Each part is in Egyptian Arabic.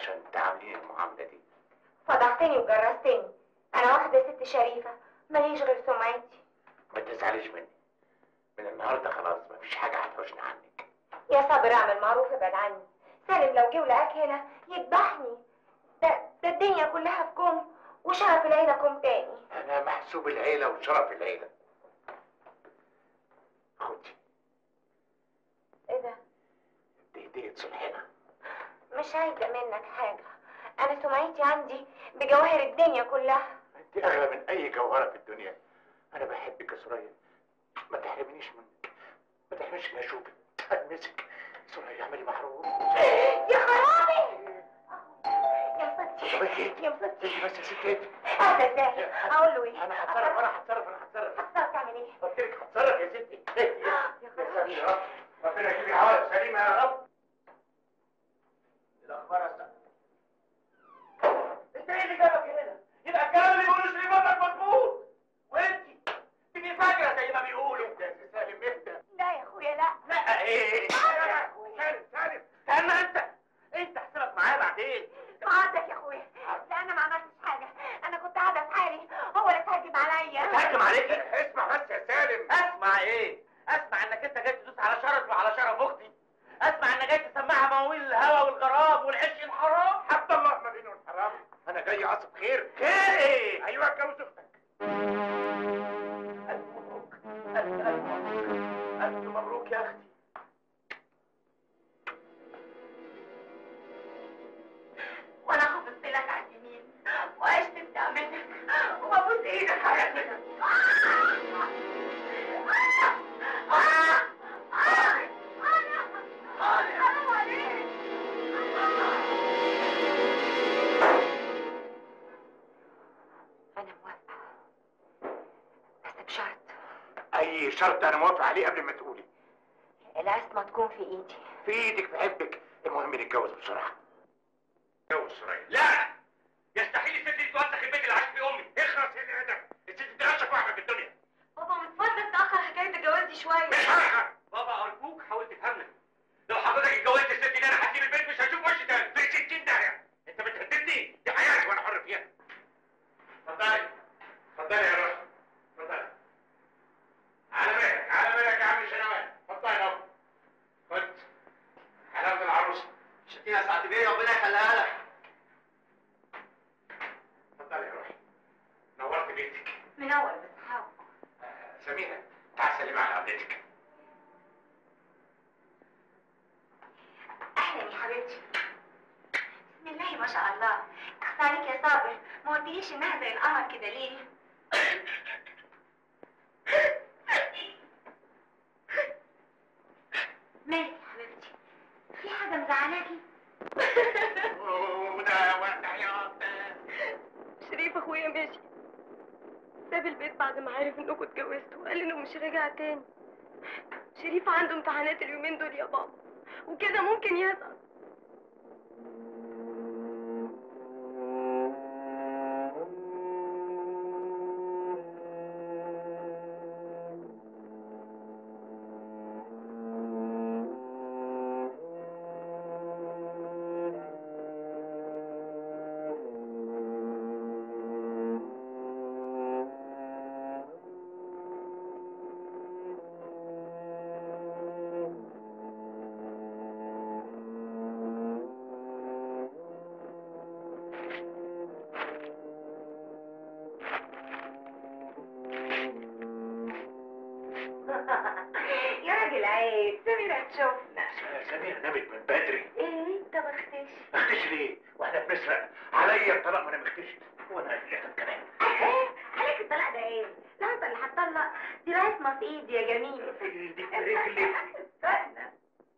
عشان تعامليني المعامله دي فضحتني وجرستني انا واحده ست شريفه ماليش غير سمعتي ما تزعليش مني من النهارده خلاص مفيش حاجه هتحوشني عنك يا صابر اعمل معروف ابعد عني سالم لو جه ولقاك هنا يذبحني ده ده الدنيا كلها في كوم وشرف العيله كوم تاني انا محسوب العيله وشرف العيله خدي ايه ده دي هديه صلحنا مش عايزه منك حاجه انا سمعتي عندي بجواهر الدنيا كلها انت اغلى من اي جوهره في الدنيا انا بحبك يا سوريا ما تحرمنيش منك ما تحرمنيش من اشوفك المسك سوريا اعملي محروم يا خرابي يا فتي يا فتي انت بس يا ستي هذا ازاي اقول له ايه انا هتصرف انا هتصرف انا هتصرف هتصرف تعمل ايه قلت لك هتصرف يا ستي اهدي يا خرابي يا رب ربنا يجيب العوائق سليمه يا رب الاخبار يا استاذ انت ايه اللي جابك هنا؟ يبقى الكلام اللي بيقوله سليمانك مظبوط وانت تبقي فاكره زي ما بيقولوا يا سالم اهدى لا يا اخويا لا لا ايه سالم سالم استنى انت انت حسابك معايا بعدين بعدك يا اخويا لا انا ما عملتش حاجه انا كنت قاعده في حالي هو اللي اتهجم عليا اتهجم عليك اسمع بس يا سالم اسمع ايه اسمع انك انت جاي تدوس على شرف وعلى شرف اختي اسمع انك جاي تسمعها مواويل الهوى والغرام والعشق الحرام حتى الله ما بينه الحرام انا جاي اعصب خير خير ايه ايوه اتجوز اختك الف مبروك الف الف مبروك الف مبروك يا اختي وانا حافظت لك على اليمين وعشت بتعملك وببوس ايدك على كده حرام عليك انا موافقه بس بشرط اي شرط انا موافق عليه قبل ما تقولي العصمه تكون في ايدي في ايدك بحبك المهم نتجوز بسرعه اتجوز سوريا لا يستحيل الست دي توسخ البيت اللي عايش فيه امي اخرس يا ادم الست دي اشرف واحده في الدنيا بابا من فضلك تاخر حكايه الجواز دي شويه مش هرجع بابا ارجوك حاول تفهمني لو حضرتك اتجوزت الست دي انا هسيب البيت مش هشوف وشي تاني في 60 داهيه انت بتهددني دي حياتي وانا حر فيها اتفضلي اتفضلي يا روح اتفضلي على بالك على بالك يا عم شنوات اتفضلي اهو خد حلاوه العروسه شتينا ساعة بيه ربنا يخليها لك اتفضلي يا روحي نورت بيتك منور بس حاول آه، سميرة تعال سلم على قبلتك اهلا يا حبيبتي بسم الله ما شاء الله اخس عليك يا صابر ما قلتليش انها زي القمر كده ليه مالك يا حبيبتي في حاجه مزعلاكي وده وقت عياط شريف اخويا ماشي ساب البيت بعد ما عرف انكم اتجوزتوا وقال انه مش راجع تاني شريف عنده امتحانات اليومين دول يا بابا وكده ممكن يسقط يا راجل عيب سميرة تشوفنا سميرة نامت من بدري ايه انت ما اختش اختش ليه؟ واحنا بنسرق عليا الطلاق ما انا مختش وانا اللي كمان عليك الطلاق ده ايه؟ لا انت اللي هتطلق دي العصمه في ايدي يا جميل في ايدك في رجلك استنى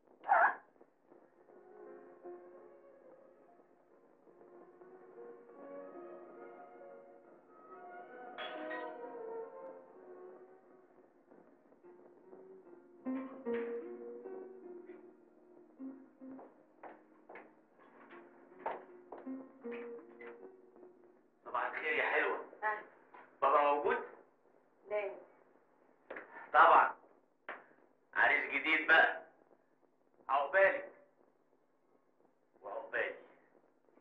صباح الخير يا حلوة آه. بابا موجود؟ ليه؟ طبعا عريس جديد بقى عقبالك وعقبالي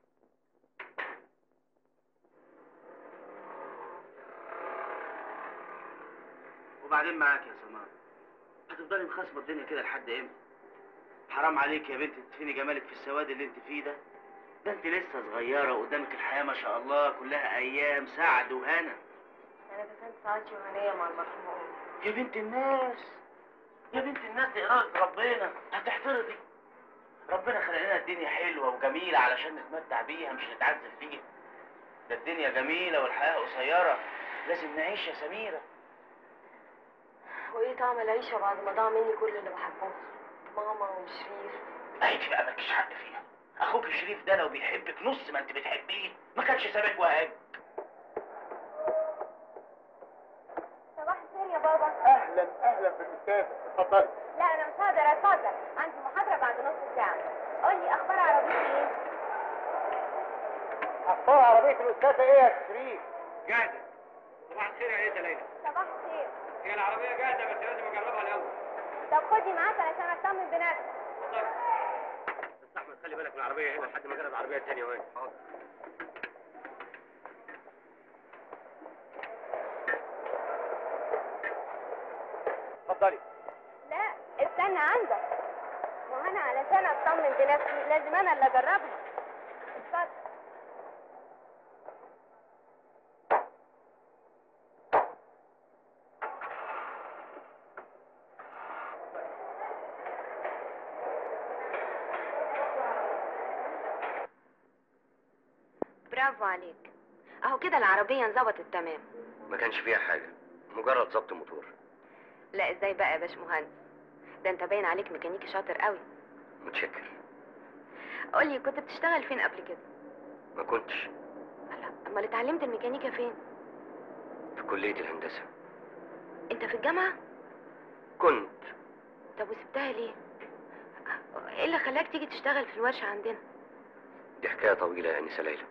وبعدين معاك يا سمار هتفضلي مخاصمه الدنيا كده لحد امتى حرام عليك يا بنت تدفني جمالك في السواد اللي انت فيه ده ده انت لسه صغيره وقدامك الحياه ما شاء الله كلها ايام سعد وهنا انا دفنت ساعات يوهانيه مع المرحومه امي يا بنت الناس يا بنت الناس دي إرادة ربنا هتحترضي ربنا خلق لنا الدنيا حلوة وجميلة علشان نتمتع بيها مش نتعذب فيها ده الدنيا جميلة والحياة قصيرة لازم نعيش يا سميرة وايه طعم العيشه بعد ما ضاع مني كل اللي بحبهم ماما وشريف انت بقى مالكيش حق فيها اخوك شريف ده لو بيحبك نص ما انت بتحبيه ما كانش سابك وهاج صباح الخير يا بابا اهلا اهلا بالاستاذ اتفضلي لا انا مش هقدر اتفضل عندي محاضره بعد نص ساعه قول لي اخبار عربيتي ايه اخبار عربيه الاستاذه ايه يا شريف جاهزه صباح الخير يا ايه ليلى صباح الخير هي العربيه جاهزه بس لازم اجربها الاول طب خدي معاك علشان اطمن بنفسي بس احمد خلي بالك من العربيه هنا لحد ما اجرب العربيه الثانيه وين حاضر اتفضلي لا استنى عندك وانا علشان اطمن بنفسي لازم انا اللي اجربها اتفضل برافو عليك اهو كده العربية انظبطت تمام ما كانش فيها حاجة مجرد ضبط موتور لا ازاي بقى يا باشمهندس ده انت باين عليك ميكانيكي شاطر قوي متشكر قولي كنت بتشتغل فين قبل كده ما كنتش لا امال اتعلمت الميكانيكا فين في كلية الهندسة انت في الجامعة كنت طب وسبتها ليه ايه اللي خلاك تيجي تشتغل في الورشة عندنا دي حكاية طويلة يا أنسة ليلى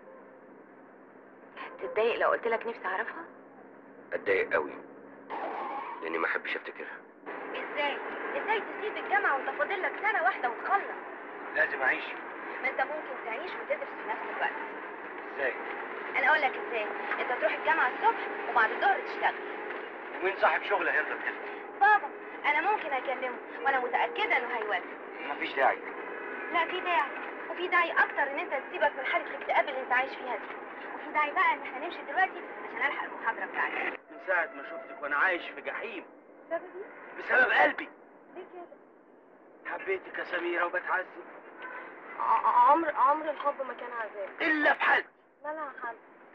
تتضايق لو قلت لك نفسي اعرفها أتضايق قوي لأني ما أحبش أفتكرها ازاي ازاي تسيب الجامعة وانت فاضل لك سنة واحدة وتخلص لازم أعيش ما انت ممكن تعيش وتدرس في نفس الوقت إزاي انا اقول لك ازاي انت تروح الجامعة الصبح وبعد الظهر تشتغل ومين صاحب شغل هيرضى بكده بابا انا ممكن اكلمه وانا متأكدة انه هيوافق مفيش داعي لا في داعي وفي داعي اكتر ان انت تسيبك من حالة الاكتئاب اللي انت عايش فيها دي وفي داعي بقى ان احنا نمشي دلوقتي عشان الحق المحاضرة بتاعتي من ساعة ما شفتك وأنا عايش في جحيم سببي بسبب قلبي ليه كده حبيتك يا سميرة وبتعذب عمر عمر الحب ما كان عذاب إلا في حالتي مالها حل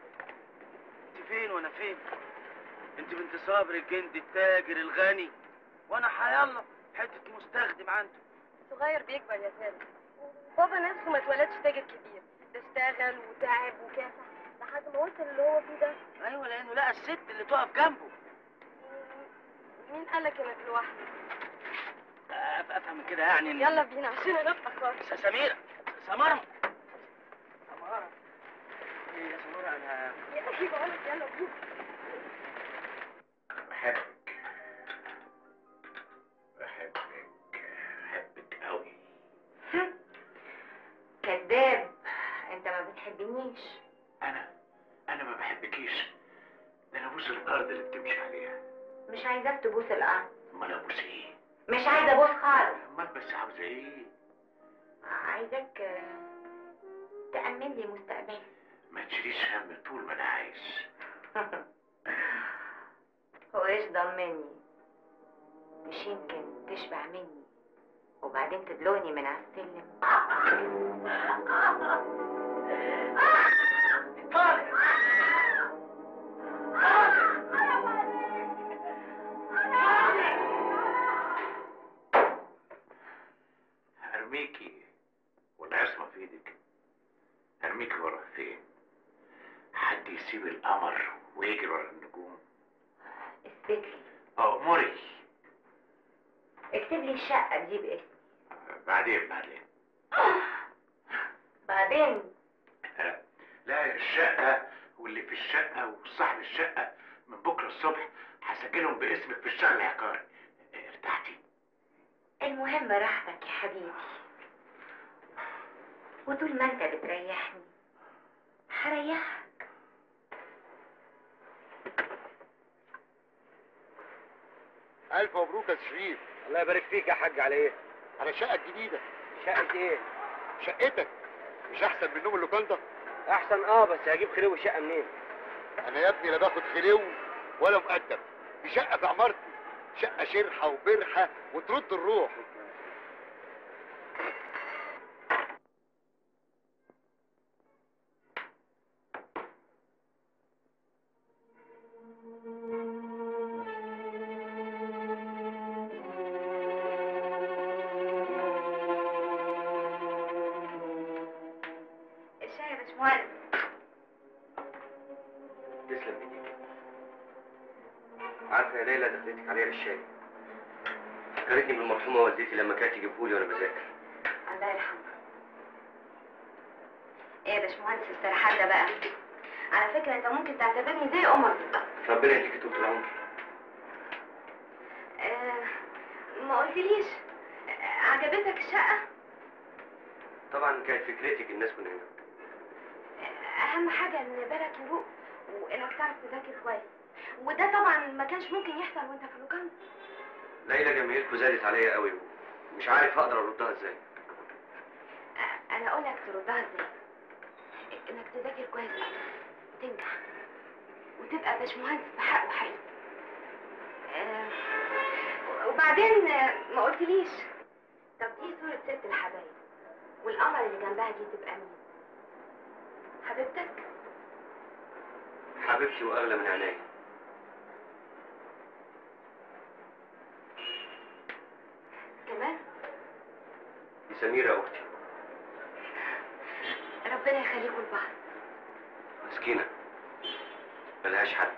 انت فين وانا فين انت بنت صابر الجندي التاجر الغني وانا حيالله حته مستخدم عنده الصغير بيكبر يا سالم بابا نفسه ما اتولدش تاجر كبير ده اشتغل وتعب وكافح لحد ما وصل اللي هو فيه ده ايوه لانه لقى الست اللي تقف جنبه مين قالك انك لوحدك أف- افهم من كده يعني ان يلا بينا عشان انا اتاخرت س- سميره سماره سماره إيه يا سماره انا يا اخي بقولك يلا بينا بحبك بحبك بحبك قوي كذاب انت ما بتحبنيش انا انا ما بحبكيش ده انا ابوس الارض اللي بتمشي عليها مش عايزاك تبوس الارض امال ابوس ايه مش عايزه ابوس خالص امال بس عاوزه ايه عايزاك آه، تأمن لي مستقبلي ما تشيليش هم طول ما انا عايش هو ايش ضمني مش يمكن تشبع مني وبعدين تدلوني من على السلم ارميكي والعصمه في ايدك ارميكي ورا فين حد يسيب القمر ويجري ورا النجوم اثبت لي امري اكتب لي الشقة دي باسمي بعدين بعدين بعدين لا الشقة واللي في الشقة وصاحب الشقة من بكرة الصبح هسجلهم باسمك في الشهر العقاري ارتحتي المهم راحتك يا حبيبي وطول ما انت بتريحني هريحك الف مبروك يا شريف الله يبارك فيك يا حاج على ايه على الشقه الجديده شقه ايه شقتك مش احسن منهم اللوكاندا احسن اه بس هجيب خلو الشقه منين انا يا ابني لا باخد خلو ولا مقدم دي شقه في عمارتي شقه شرحه وبرحه وترد الروح الشاي يا باشمهندس تسلم ايديك عارفه يا ليلى دخلتك عليا للشاي فكرتني بالمرحومه والدتي لما كانت تجيبهولي وانا بذاكر الله يرحمها ايه يا باشمهندس السرحان ده بقى على فكرة انت ممكن تعتبرني زي امك بالظبط ربنا يديك طول العمر آه ما قلتليش آه، عجبتك الشقة طبعا كانت فكرتك الناس كنا هنا آه، اهم حاجة ان بالك يروق وانك تعرف تذاكر كويس وده طبعا ما كانش ممكن يحصل وانت في اللوكاندا ليلى جماهيركم زادت عليا قوي ومش عارف اقدر اردها ازاي آه، انا اقول لك تردها ازاي انك تذاكر كويس وتنجح وتبقى باشمهندس بحق وحقيقي آه، وبعدين آه، ما قلتليش طب دي صورة ست الحبايب والقمر اللي جنبها دي تبقى مين؟ حبيبتك؟ حبيبتي واغلى من عينيا كمان دي سميره اختي ربنا يخليكم لبعض مسكينه ملهاش حد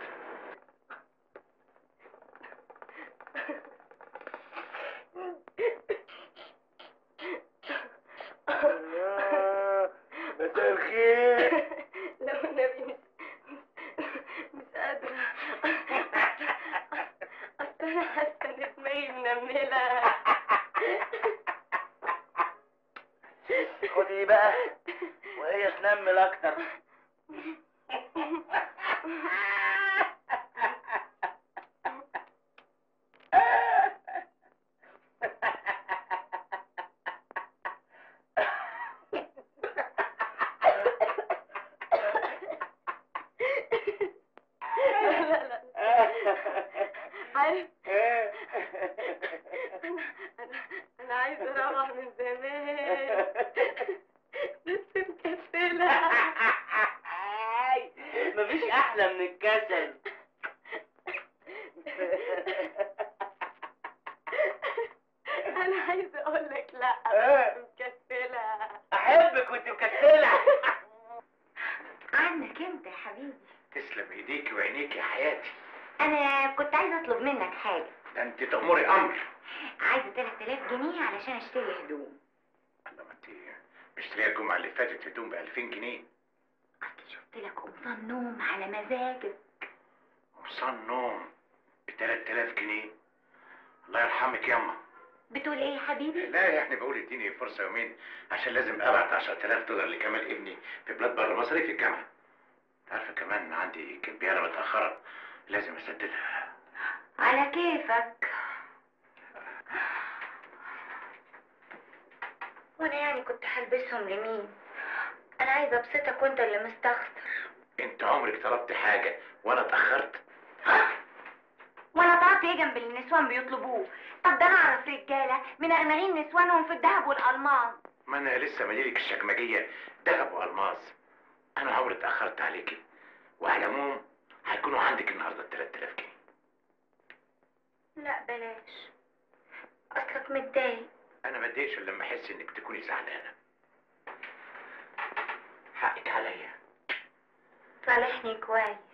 مساء الخير لو النبي مش مش قادرة أصل أنا حاسة إن دماغي منملة خدي بقى وهي تنمل اكتر لا لا لا عارف أنا أنا أنا عايزة أروح من زمان بس مكسلة مفيش احلى من الكسل أنا عايزة أقول لك لا إيه؟ بس مكسلة احبك وانت مكسله عنك انت يا حبيبي تسلم ايديك وعينيك يا حياتي انا كنت عايزه اطلب منك حاجه ده انت تأمري امر عايزه 3000 جنيه علشان اشتري هدوم الله ما انت مشتريه الجمعه اللي فاتت هدوم ب 2000 جنيه اصل شفت لك قمصان نوم على مزاجك قمصان نوم ب 3000 جنيه الله يرحمك ياما بتقول ايه يا حبيبي لا يعني بقول اديني فرصه يومين عشان لازم ابعت 10000 دولار لكمال ابني في بلاد بره مصر في الجامعه عارفه كمان عندي كمبياله متاخره لازم اسددها على كيفك وانا يعني كنت هلبسهم لمين انا عايزه ابسطك وانت اللي مستخسر انت عمرك طلبت حاجه وانا اتاخرت وانا طلعت ايه جنب اللي النسوان بيطلبوه طب ده انا اعرف رجاله منغنغين نسوانهم في الذهب والالماس ما انا لسه ماليلك الشكمجيه ذهب والماس انا عمري اتاخرت عليكي وعلى العموم هيكونوا عندك النهارده 3000 جنيه لا بلاش اصلك متضايق انا ما اتضايقش إلا لما احس انك تكوني زعلانه حقك عليا صالحني كويس